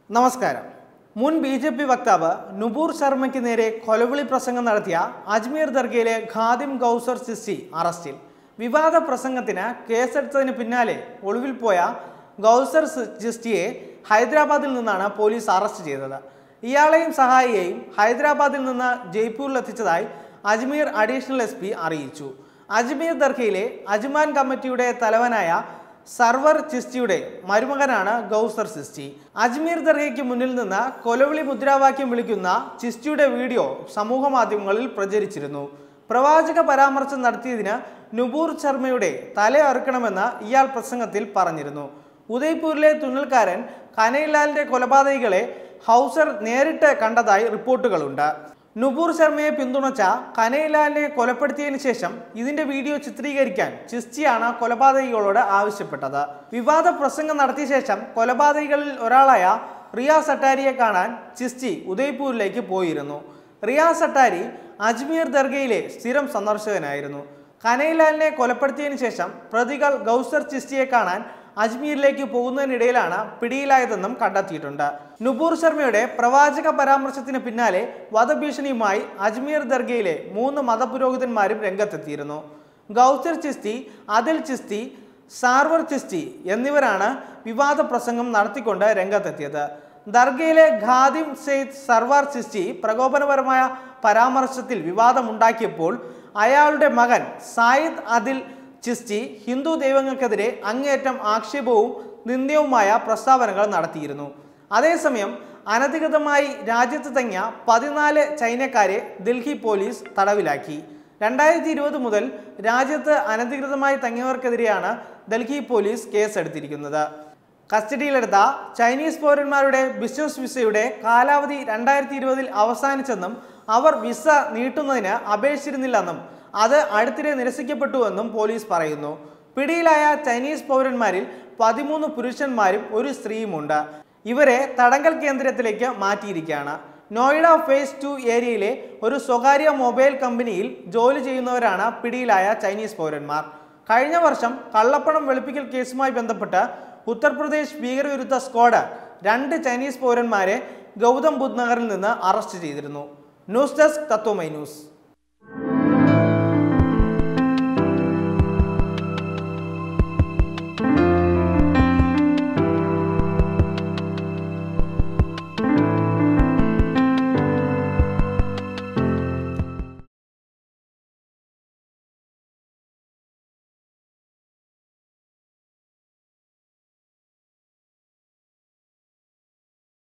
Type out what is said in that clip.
നമസ്കാരം മുൻ B J P വക്താവ് നുപൂർ ശർമ്മയ്ക്ക് നേരെ കൊലവിളി പ്രസംഗം നടത്തിയ അജ്മീർ ദർഗയിലെ ഖാദിം ഗൗസർ സിസ്റ്റി അറസ്റ്റിൽ വിവാദ പ്രസംഗത്തിന് കേസെടുത്തതിന് പിന്നാലെ ഒളിവിൽ പോയ ഗൗസർ സി- ചിസ്റ്റിയെ ഹൈദരാബാദിൽ നിന്നാണ് പോലീസ് അറസ്റ്റ് ചെയ്തത് ഇയാളെയും സഹായിയെയും ഹൈദരാബാദിൽ നിന്ന് ജയ്പൂരിൽ എത്തിച്ചതായി അജ്മീർ അഡീഷണൽ എസ് പി അറിയിച്ചു അജ്മീർ ദർഗയിലെ അജ്മാൻ കമ്മിറ്റിയുടെ തലവനായ സർവർ ചിസ്റ്റിയുടെ മരുമകനാണ് ഗൗസർ ചിസ്റ്റി അജ്മീർ ദർഗയ്ക്ക് മുന്നിൽ നിന്ന് കൊലവിളി മുദ്രാവാക്യം വിളിക്കുന്ന ചിസ്റ്റിയുടെ വീഡിയോ സമൂഹ മാധ്യമങ്ങളിൽ പ്രചരിച്ചിരുന്നു പ്രവാചക പരാമർശം നടത്തിയതിന് നുപൂർ ശർമ്മയുടെ തല അറുക്കണമെന്ന് ഇയാൾ പ്രസംഗത്തിൽ പറഞ്ഞിരുന്നു ഉദയ്പൂരിലെ തുന്നൽക്കാരൻ കനൈലാലിന്റെ കൊലപാതകികളെ ഹൗസർ നേരിട്ട് കണ്ടതായി റിപ്പോർട്ടുകളുണ്ട് നുപൂർ ശർമ്മയെ പിന്തുണച്ച കനൈലാലിനെ കൊലപ്പെടുത്തിയതിനു ശേഷം ഇതിന്റെ വീഡിയോ ചിത്രീകരിക്കാൻ ചിസ്റ്റിയാണ് കൊലപാതകികളോട് ആവശ്യപ്പെട്ടത് വിവാദ പ്രസംഗം നടത്തിയ ശേഷം കൊലപാതകികളിൽ ഒരാളായ റിയാസ് അട്ടാരിയെ കാണാൻ ചിസ്റ്റി ഉദയ്പൂരിലേക്ക് പോയിരുന്നു റിയാസ് അട്ടാരി അജ്മീർ ദർഗയിലെ സ്ഥിരം സന്ദർശകനായിരുന്നു കനൈലാലിനെ കൊലപ്പെടുത്തിയതിനു ശേഷം പ്രതികൾ ഗൗസർ ചിസ്റ്റിയെ കാണാൻ അജ്മീരിലേക്ക് പോകുന്നതിനിടയിലാണ് പിടിയിലായതെന്നും കണ്ടെത്തിയിട്ടുണ്ട് നുപൂർ ശർമ്മയുടെ പ്രവാചക പരാമർശത്തിന് പിന്നാലെ വധഭീഷണിയുമായി അജ്മീർ ദർഗയിലെ മൂന്ന് മതപുരോഹിതന്മാരും രംഗത്തെത്തിയിരുന്നു ഗൗസർ ചിസ്തി അതിൽ ചിസ്തി സാർവർ ചിസ്തി എന്നിവരാണ് വിവാദ പ്രസംഗം നടത്തിക്കൊണ്ട് രംഗത്തെത്തിയത് ദർഗയിലെ ഖാദിം സെയ്ദ് സർവാർ ചിസ്തി പ്രകോപനപരമായ പരാമർശത്തിൽ വിവാദമുണ്ടാക്കിയപ്പോൾ അയാളുടെ മകൻ സായിദ് അതിൽ ചിസ്റ്റി ഹിന്ദു ദൈവങ്ങൾക്കെതിരെ അങ്ങേയറ്റം ആക്ഷേപവും നിന്ദ്യവുമായ പ്രസ്താവനകൾ നടത്തിയിരുന്നു അതേസമയം അനധികൃതമായി രാജ്യത്ത് തങ്ങിയ പതിനാല് ചൈനക്കാരെ ഡൽഹി പോലീസ് തടവിലാക്കി രണ്ടായിരത്തി ഇരുപത് മുതൽ രാജ്യത്ത് അനധികൃതമായി തങ്ങിയവർക്കെതിരെയാണ് ഡൽഹി പോലീസ് കേസെടുത്തിരിക്കുന്നത് കസ്റ്റഡിയിലെടുത്ത ചൈനീസ് പൗരന്മാരുടെ ബിസിനസ് വിസയുടെ കാലാവധി രണ്ടായിരത്തി ഇരുപതിൽ അവസാനിച്ചെന്നും അവർ വിസ നീട്ടുന്നതിന് അപേക്ഷിച്ചിരുന്നില്ലെന്നും അത് അടുത്തിടെ നിരസിക്കപ്പെട്ടുവെന്നും പോലീസ് പറയുന്നു പിടിയിലായ ചൈനീസ് പൗരന്മാരിൽ പതിമൂന്ന് പുരുഷന്മാരും ഒരു സ്ത്രീയുമുണ്ട് ഇവരെ തടങ്കൽ കേന്ദ്രത്തിലേക്ക് മാറ്റിയിരിക്കുകയാണ് നോയിഡ ഫേസ് ടു ഏരിയയിലെ ഒരു സ്വകാര്യ മൊബൈൽ കമ്പനിയിൽ ജോലി ചെയ്യുന്നവരാണ് പിടിയിലായ ചൈനീസ് പൗരന്മാർ കഴിഞ്ഞ വർഷം കള്ളപ്പണം വെളുപ്പിക്കൽ കേസുമായി ബന്ധപ്പെട്ട് ഉത്തർപ്രദേശ് ഭീകരവിരുദ്ധ സ്ക്വാഡ് രണ്ട് ചൈനീസ് പൗരന്മാരെ ഗൗതം ബുദ്ധ് നഗറിൽ നിന്ന് അറസ്റ്റ് ചെയ്തിരുന്നു ന്യൂസ് ഡെസ്ക് തത്വമൈ ന്യൂസ്